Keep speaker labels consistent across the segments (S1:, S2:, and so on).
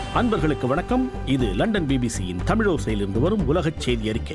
S1: அன்பர்களுக்கு வணக்கம் இது லண்டன் பிபிசியின் தமிழோசையிலிருந்து வரும் உலகச் செய்தி அறிக்கை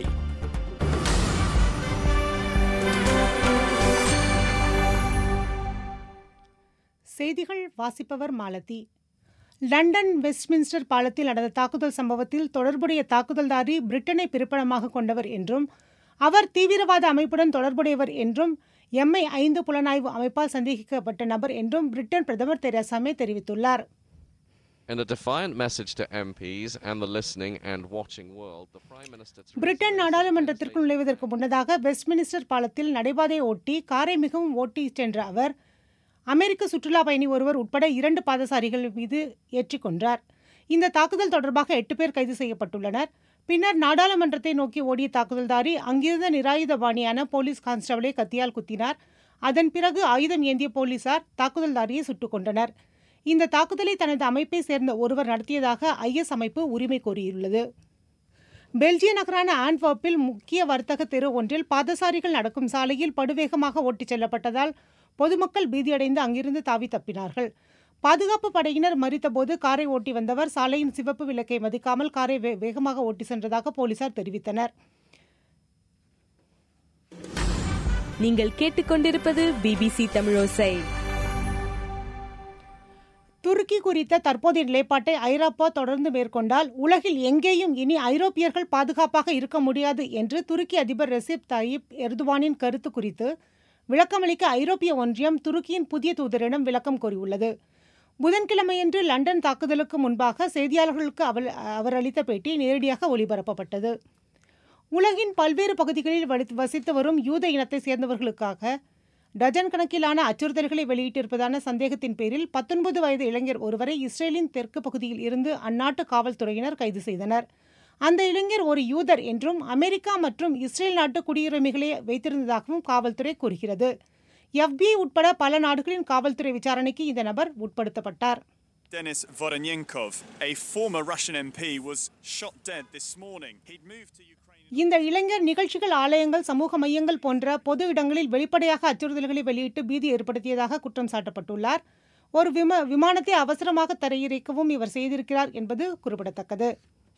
S2: செய்திகள் வாசிப்பவர் மாலதி லண்டன் வெஸ்ட்மின்ஸ்டர் பாலத்தில் நடந்த தாக்குதல் சம்பவத்தில் தொடர்புடைய தாக்குதல்தாரி பிரிட்டனை பிறப்பிடமாக கொண்டவர் என்றும் அவர் தீவிரவாத அமைப்புடன் தொடர்புடையவர் என்றும் எம்ஐ ஐந்து புலனாய்வு அமைப்பால் சந்தேகிக்கப்பட்ட நபர் என்றும் பிரிட்டன் பிரதமர் தெரேசா மே தெரிவித்துள்ளார்
S3: In a defiant message to MPs and the listening and watching world, the Prime Minister Theresa
S2: Britain
S3: May
S2: நாடாளுமன்றத்திற்குள் நுழைவதற்கு முன்னதாக வெஸ்ட்மினிஸ்டர் பாலத்தில் நடைபாதை ஓட்டி காரை மிகவும் ஓட்டி சென்ற அவர் அமெரிக்க சுற்றுலா பயணி ஒருவர் உட்பட இரண்டு பாதசாரிகள் மீது ஏற்றிக் கொன்றார் இந்த தாக்குதல் தொடர்பாக எட்டு பேர் கைது செய்யப்பட்டுள்ளனர் பின்னர் நாடாளுமன்றத்தை நோக்கி ஓடிய தாக்குதல்தாரி அங்கிருந்த நிராயுதபாணியான போலீஸ் கான்ஸ்டபிளை கத்தியால் குத்தினார் அதன் பிறகு ஆயுதம் ஏந்திய போலீசார் தாக்குதல்தாரியை சுட்டுக் கொன்றனர் இந்த தாக்குதலை தனது அமைப்பை சேர்ந்த ஒருவர் நடத்தியதாக ஐஎஸ் அமைப்பு உரிமை கோரியுள்ளது பெல்ஜிய நகரான ஆன்வர்ப்பில் முக்கிய வர்த்தக தெரு ஒன்றில் பாதசாரிகள் நடக்கும் சாலையில் படுவேகமாக ஓட்டிச் செல்லப்பட்டதால் பொதுமக்கள் பீதியடைந்து அங்கிருந்து தாவி தப்பினார்கள் பாதுகாப்பு படையினர் மறித்தபோது காரை ஓட்டி வந்தவர் சாலையின் சிவப்பு விளக்கை மதிக்காமல் காரை வே- வேகமாக ஓட்டி சென்றதாக போலீசார் தெரிவித்தனர்
S4: நீங்கள் கேட்டுக்கொண்டிருப்பது பிபிசி தமிழோசை
S2: துருக்கி குறித்த தற்போதைய நிலைப்பாட்டை ஐரோப்பா தொடர்ந்து மேற்கொண்டால் உலகில் எங்கேயும் இனி ஐரோப்பியர்கள் பாதுகாப்பாக இருக்க முடியாது என்று துருக்கி அதிபர் ரெசிப் தாயிப் எர்துவானின் கருத்து குறித்து விளக்கமளிக்க ஐரோப்பிய ஒன்றியம் துருக்கியின் புதிய தூதரிடம் விளக்கம் கோரியுள்ளது புதன்கிழமையன்று லண்டன் தாக்குதலுக்கு முன்பாக செய்தியாளர்களுக்கு அவர் அவர் அளித்த பேட்டி நேரடியாக ஒளிபரப்பப்பட்டது உலகின் பல்வேறு பகுதிகளில் வடி- வசித்து வரும் யூத இனத்தை சேர்ந்தவர்களுக்காக டஜன் கணக்கிலான அச்சுறுத்தல்களை வெளியிட்டிருப்பதான சந்தேகத்தின் பேரில் பத்தொன்பது வயது இளைஞர் ஒருவரை இஸ்ரேலின் தெற்கு பகுதியில் இருந்து அந்நாட்டு காவல்துறையினர் கைது செய்தனர் அந்த இளைஞர் ஒரு யூதர் என்றும் அமெரிக்கா மற்றும் இஸ்ரேல் நாட்டு குடியுரிமைகளை வைத்திருந்ததாகவும் காவல்துறை கூறுகிறது FBI உட்பட பல நாடுகளின் காவல்துறை விசாரணைக்கு இந்த நபர் உட்படுத்தப்பட்டார்
S5: Denis Voronyenkov, a former Russian MP, was shot dead this morning. He'd moved to Ukraine.
S2: இந்த இளைஞர் நிகழ்ச்சிகள் ஆலயங்கள் சமூக மையங்கள் போன்ற பொது இடங்களில் வெளிப்படையாக அச்சுறுத்தல்களை வெளியிட்டு பீதி ஏற்படுத்தியதாக குற்றம் சாட்டப்பட்டுள்ளார் ஒரு விம விமானத்தை அவசரமாக தரையிறக்கவும் இவர் செய்திருக்கிறார் என்பது குறிப்பிடத்தக்கது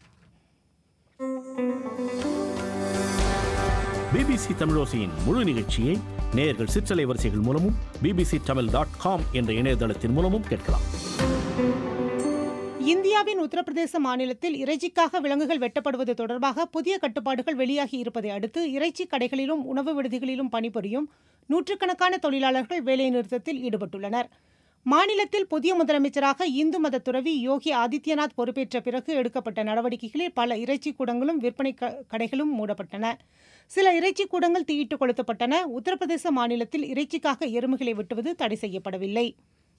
S1: பிபிசி தமிழோசையின் முழு நிகழ்ச்சியை நேயர்கள் சிற்றலை வரிசைகள் மூலமும் பிபிசி தமிழ் டாட் காம் என்ற இணையதளத்தின் மூலமும் கேட்கலாம்
S2: இந்தியாவின் உத்தரப்பிரதேச மாநிலத்தில் இறைச்சிக்காக விலங்குகள் வெட்டப்படுவது தொடர்பாக புதிய கட்டுப்பாடுகள் வெளியாகி இருப்பதை அடுத்து இறைச்சி கடைகளிலும் உணவு விடுதிகளிலும் பணிபுரியும் நூற்றுக்கணக்கான தொழிலாளர்கள் வேலைநிறுத்தத்தில் ஈடுபட்டுள்ளனர் மாநிலத்தில் புதிய முதலமைச்சராக இந்து மத துறவி யோகி ஆதித்யநாத் பொறுப்பேற்ற பிறகு எடுக்கப்பட்ட நடவடிக்கைகளில் பல இறைச்சி கூடங்களும் விற்பனை க- கடைகளும் மூடப்பட்டன சில இறைச்சி கூடங்கள் தீயிட்டு கொளுத்தப்பட்டன உத்தரப்பிரதேச மாநிலத்தில் இறைச்சிக்காக எருமைகளை வெட்டுவது தடை செய்யப்படவில்லை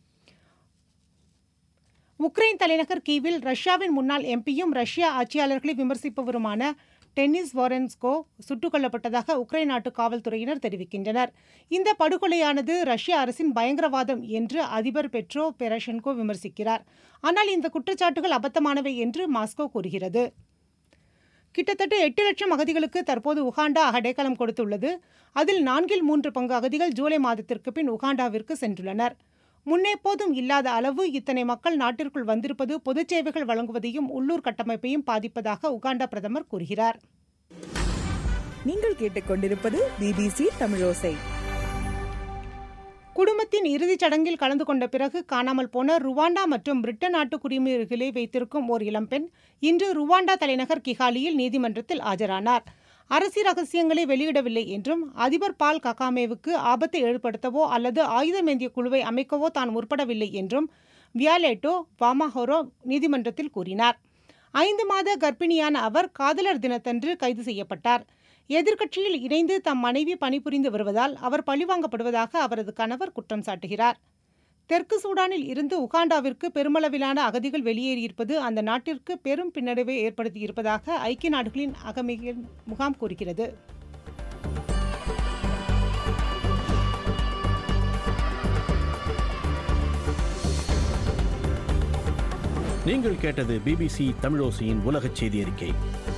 S2: உக்ரைன் தலைநகர் கீவில் ரஷ்யாவின் முன்னாள் எம்பியும் ரஷ்ய ஆட்சியாளர்களை விமர்சிப்பவருமான டென்னிஸ் வாரன்ஸ்கோ சுட்டுக் கொல்லப்பட்டதாக உக்ரைன் நாட்டு காவல்துறையினர் தெரிவிக்கின்றனர் இந்த படுகொலையானது ரஷ்ய அரசின் பயங்கரவாதம் என்று அதிபர் பெட்ரோ பெரஷென்கோ விமர்சிக்கிறார் ஆனால் இந்த குற்றச்சாட்டுகள் அபத்தமானவை என்று மாஸ்கோ கூறுகிறது கிட்டத்தட்ட எட்டு லட்சம் அகதிகளுக்கு தற்போது உகாண்டா அடைக்கலம் கொடுத்துள்ளது அதில் நான்கில் மூன்று பங்கு அகதிகள் ஜூலை மாதத்திற்கு பின் உகாண்டாவிற்கு சென்றுள்ளனர் முன்னெப்போதும் இல்லாத அளவு இத்தனை மக்கள் நாட்டிற்குள் வந்திருப்பது பொதுச் சேவைகள் வழங்குவதையும் உள்ளூர் கட்டமைப்பையும் பாதிப்பதாக உகாண்டா பிரதமர் கூறுகிறார்
S4: நீங்கள் கேட்டுக்கொண்டிருப்பது பிபிசி தமிழோசை
S2: குடும்பத்தின் இறுதிச் சடங்கில் கலந்து கொண்ட பிறகு காணாமல் போன ருவாண்டா மற்றும் பிரிட்டன் நாட்டு குடியுரிமைகளை வைத்திருக்கும் ஓர் இளம்பெண் இன்று ருவாண்டா தலைநகர் கிகாலியில் நீதிமன்றத்தில் ஆஜரானார் அரசு ரகசியங்களை வெளியிடவில்லை என்றும் அதிபர் பால் ககாமேவுக்கு ஆபத்தை ஏற்படுத்தவோ அல்லது ஆயுதமேந்திய குழுவை அமைக்கவோ தான் முற்படவில்லை என்றும் வியாலேட்டோ வாமாஹோரோ நீதிமன்றத்தில் கூறினார் ஐந்து மாத கர்ப்பிணியான அவர் காதலர் தினத்தன்று கைது செய்யப்பட்டார் எதிர்க்கட்சியில் இணைந்து தம் மனைவி பணிபுரிந்து வருவதால் அவர் பழிவாங்கப்படுவதாக அவரது கணவர் குற்றம் சாட்டுகிறார் தெற்கு சூடானில் இருந்து உகாண்டாவிற்கு பெருமளவிலான அகதிகள் வெளியேறியிருப்பது அந்த நாட்டிற்கு பெரும் பின்னடைவை ஏற்படுத்தியிருப்பதாக ஐக்கிய நாடுகளின் அகமிக முகாம் கூறுகிறது
S1: நீங்கள் கேட்டது பிபிசி தமிழோசையின் உலகச் செய்தி அறிக்கை